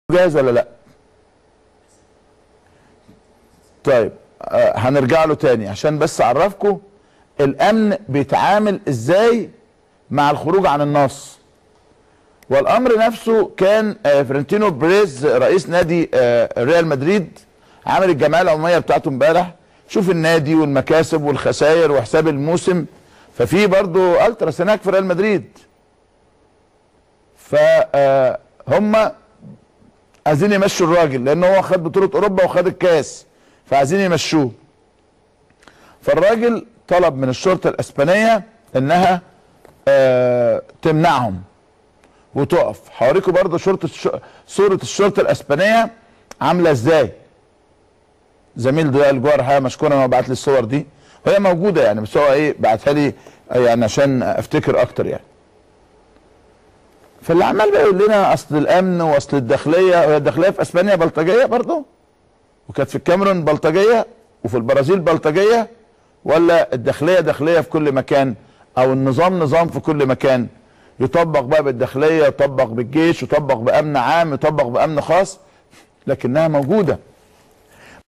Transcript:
جاهز ولا لا طيب آه هنرجع له تاني عشان بس اعرفكم الامن بيتعامل ازاي مع الخروج عن النص والامر نفسه كان آه فرنتينو بريز رئيس نادي آه ريال مدريد عامل الجمعيه العموميه بتاعته امبارح شوف النادي والمكاسب والخسائر وحساب الموسم ففي برضه التراس هناك في ريال مدريد فهم عايزين يمشوا الراجل لان هو خد بطوله اوروبا وخد الكاس فعايزين يمشوه فالراجل طلب من الشرطه الاسبانيه انها آه تمنعهم وتقف هوريكم برضه شرطه الش... صوره الشرطه الاسبانيه عامله ازاي زميل ضياء الجوهر الحقيقه مشكورا هو بعت لي الصور دي وهي موجوده يعني بس هو ايه بعتها لي يعني عشان افتكر اكتر يعني فاللي عمال بقى يقول لنا اصل الامن واصل الداخليه وهي الداخليه في اسبانيا بلطجيه برضه وكانت في الكاميرون بلطجيه وفي البرازيل بلطجيه ولا الداخليه داخليه في كل مكان او النظام نظام في كل مكان يطبق بقى بالداخليه يطبق بالجيش يطبق بامن عام يطبق بامن خاص لكنها موجوده